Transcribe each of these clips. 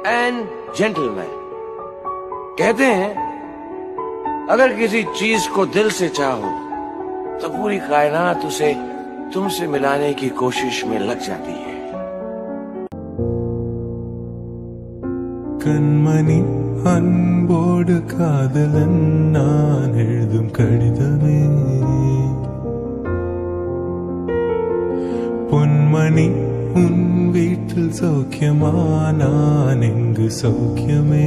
and gentleman कहते हैं अगर किसी चीज को दिल से चाहो तो पूरी कायनात उसे तुमसे मिलाने की कोशिश में लग जाती है கண்மணி அன்போடு காதலன் நான் எழுதும் கடிதமே பொன்மணி உன் வீட்டில் சௌக்கியமா நான் எங்கு சௌக்கியமே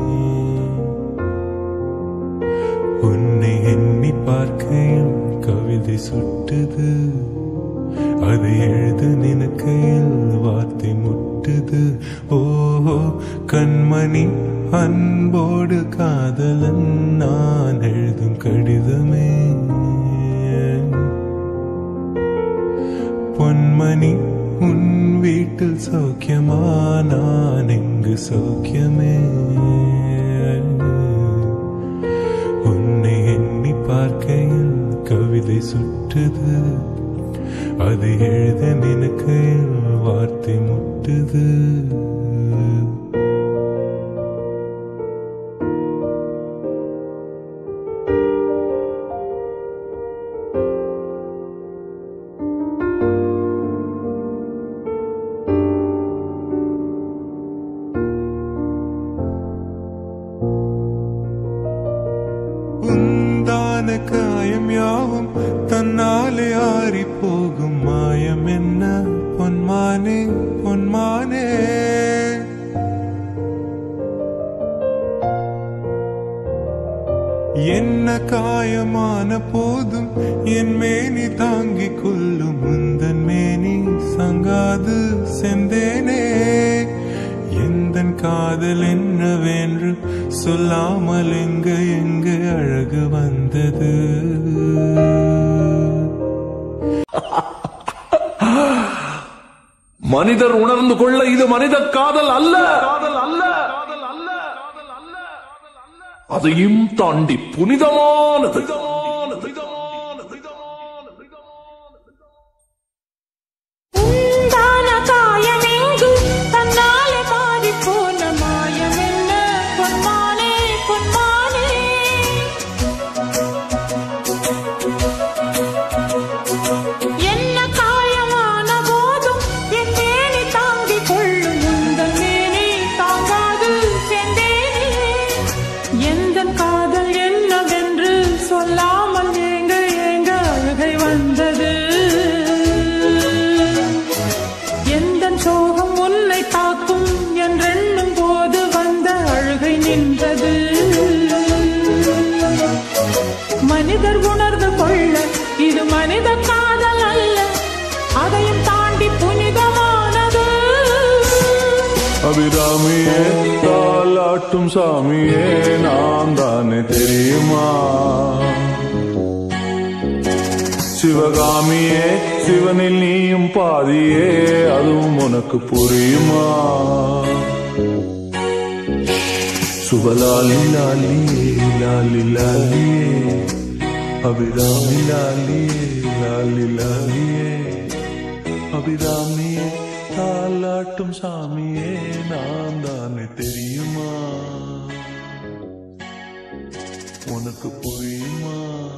உன்னை எண்ணி பார்க்கையில் கவிதை சுட்டுது அதை எழுத நினைக்கையில் வார்த்தை முட்டுது ஓஹோ கண்மணி அன்போடு காதலன் நான் எழுதும் கடிதமே பொன்மணி உன் வீட்டில் சௌக்கியமா நான் எங்கு சௌக்கியமே உன்னை எண்ணி பார்க்கையில் கவிதை சுட்டுது அது எழுத நினைக்கையில் வார்த்தை முட்டுது உந்தான காயம் யாவும் தன்னாலே ஆறி போகும் மாயம் என்ன பொன்மானே பொன்மானே என்ன காயமான போதும் என் மேனி தாங்கிக் கொள்ளும் உந்தன் மேனி சங்காது செந்தேனே எந்தன் காதல் என்னவென்று சொல்லாமல் எங்க எங்க அழகு வந்தது மனிதர் உணர்ந்து கொள்ள இது மனித காதல் அல்ல காதல் அல்ல அதையும் தாண்டி புனிதமானது உண்டான காயமெங்கு தன்னாலே மாறிப் போன மாயமென்ன பொன்மானே பொன்மானே என்ன காயமான போதும் என் மேனி தாங்கிக் கொள்ளும் உந்தன் மேனி தாங்காது செந்தேனே எந்தன் காதல் என்னவென்று சொல்லாமல் ஏங்க ஏங்க அழுகை வந்தது எந்தன் சோகம் உன்னை தாக்கும் என்றெண்ணும் போது வந்த அழுகை நின்றது மனிதர் உணர்ந்து கொள்ள இது மனித காதல் அல்ல அதையும் தாண்டி புனிதமானது அபிராமியே தாலாட்டும் சாமியே நான் தானே தெரியுமா சிவகாமியே சிவனில் நீயும் பாதியே அதுவும் உனக்கு புரியுமா சுபலாலி லாலியே லாலி லாலியே அபிராமி லாலியே லாலி லாலியே அபிராமியே தாலாட்டும் சாமியே நான் தானே தெரியுமா உனக்கு புரியுமா